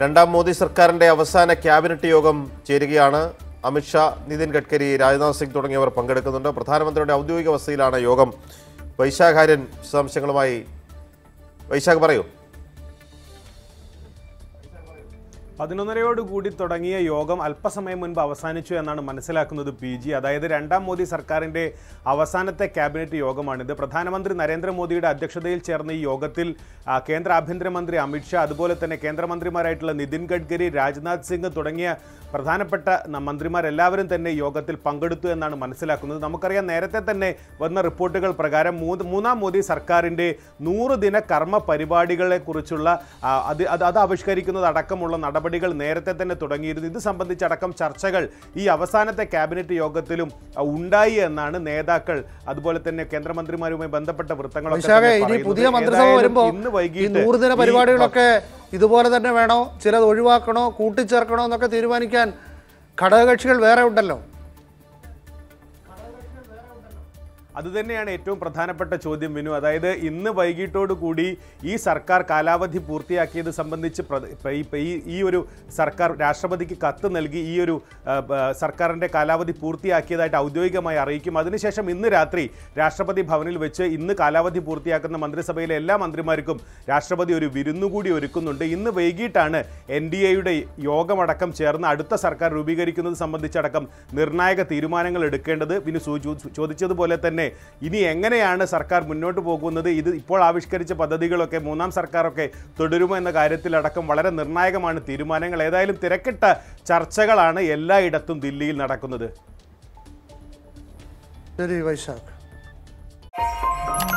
രണ്ടാം മോദി സർക്കാരിന്റെ അവസാന ക്യാബിനറ്റ് യോഗം ചേരുകയാണ് അമിത്ഷാ നിതിൻ ഗഡ്കരി രാജ്നാഥ് സിംഗ് തുടങ്ങിയവർ പങ്കെടുക്കുന്നുണ്ട് പ്രധാനമന്ത്രിയുടെ ഔദ്യോഗിക വസതിയിലാണ് യോഗം വൈശാഖാര്യൻ വിശദാംശങ്ങളുമായി വൈശാഖ് പറയൂ പതിനൊന്നരയോടുകൂടി തുടങ്ങിയ യോഗം അല്പസമയം മുൻപ് അവസാനിച്ചു എന്നാണ് മനസ്സിലാക്കുന്നത് പി ജി അതായത് രണ്ടാം മോദി സർക്കാരിന്റെ അവസാനത്തെ ക്യാബിനറ്റ് യോഗമാണിത് പ്രധാനമന്ത്രി നരേന്ദ്രമോദിയുടെ അധ്യക്ഷതയിൽ ചേർന്ന ഈ യോഗത്തിൽ ആ, കേന്ദ്ര ആഭ്യന്തരമന്ത്രി അമിത്ഷാ അതുപോലെ തന്നെ കേന്ദ്രമന്ത്രിമാരായിട്ടുള്ള നിതിൻ ഗഡ്കരി രാജ്നാഥ് സിംഗ് തുടങ്ങിയ പ്രധാനപ്പെട്ട ന- മന്ത്രിമാരെല്ലാവരും തന്നെ ഈ യോഗത്തിൽ പങ്കെടുത്തു എന്നാണ് മനസ്സിലാക്കുന്നത് നമുക്കറിയാം നേരത്തെ തന്നെ വന്ന റിപ്പോർട്ടുകൾ പ്രകാരം മൂന്ന് മൂന്നാം മോദി സർക്കാരിൻ്റെ നൂറ് ദിന കർമ്മ പരിപാടികളെ കുറിച്ചുള്ള ആ, അത് അത് അത് ആവിഷ്കരിക്കുന്നത് അടക്കമുള്ള നടപടികൾ നേരത്തെ തന്നെ തുടങ്ങിയിരുന്നു ഇത് സംബന്ധിച്ചടക്കം ചർച്ചകൾ ഈ അവസാനത്തെ ക്യാബിനറ്റ് യോഗത്തിലും ആ, ഉണ്ടായി എന്നാണ് നേതാക്കൾ അതുപോലെ തന്നെ കേന്ദ്രമന്ത്രിമാരുമായി ബന്ധപ്പെട്ട വൃത്തങ്ങളൊക്കെ വൈശാഖ തന്നെ ഇനി പറയുന്നത്. പുതിയ മന്ത്രിസഭ ഏതായാലും വരുമ്പോൾ ഇന്ന് ഈ വൈകിട്ട് നൂറുദിന ഈ പരിപാടികളൊക്കെ ഇതുപോലെ തന്നെ വേണോ ചിലത് ഒഴിവാക്കണോ കൂട്ടിച്ചേർക്കണോ എന്നൊക്കെ തീരുമാനിക്കാൻ ഘടകകക്ഷികൾ വേറെ ഉണ്ടല്ലോ അതുതന്നെയാണ് ഏറ്റവും പ്രധാനപ്പെട്ട ചോദ്യം വിനു അതായത് ഇന്ന് വൈകിട്ടോടു കൂടി ഈ സർക്കാർ കാലാവധി പൂർത്തിയാക്കിയത് സംബന്ധിച്ച് പ്ര- ഇപ്പ ഈ- ഇപ്പ ഈ ഈ ഒരു സർക്കാർ രാഷ്ട്രപതിക്ക് കത്ത് നൽകി ഈ ഒരു ആ, ബ- സർക്കാരിൻ്റെ കാലാവധി പൂർത്തിയാക്കിയതായിട്ട് ഔദ്യോഗികമായി അറിയിക്കും അതിനുശേഷം ഇന്ന് രാത്രി രാഷ്ട്രപതി ഭവനിൽ വെച്ച് ഇന്ന് കാലാവധി പൂർത്തിയാക്കുന്ന മന്ത്രിസഭയിലെ എല്ലാ മന്ത്രിമാർക്കും രാഷ്ട്രപതി ഒരു വിരുന്നുകൂടി ഒരുക്കുന്നുണ്ട് ഇന്ന് വൈകിട്ടാണ് എൻ ഡി എയുടെ യോഗമടക്കം ചേർന്ന് അടുത്ത സർക്കാർ രൂപീകരിക്കുന്നത് സംബന്ധിച്ചടക്കം നിർണായക തീരുമാനങ്ങൾ എടുക്കേണ്ടത് പിന്നെ സൂ- ചോ- ചോദിച്ചതുപോലെ തന്നെ ഇനി എങ്ങനെയാണ് സർക്കാർ മുന്നോട്ട് പോകുന്നത് ഇത് ഇപ്പോൾ ആവിഷ്കരിച്ച പദ്ധതികളൊക്കെ മൂന്നാം സർക്കാരൊക്കെ തുടരുമോ എന്ന കാര്യത്തിലടക്കം വളരെ നിർണായകമാണ് തീരുമാനങ്ങൾ ഏതായാലും തിരക്കിട്ട ചർച്ചകളാണ് എല്ലായിടത്തും ദില്ലിയിൽ നടക്കുന്നത് ശരി വൈശാഖ്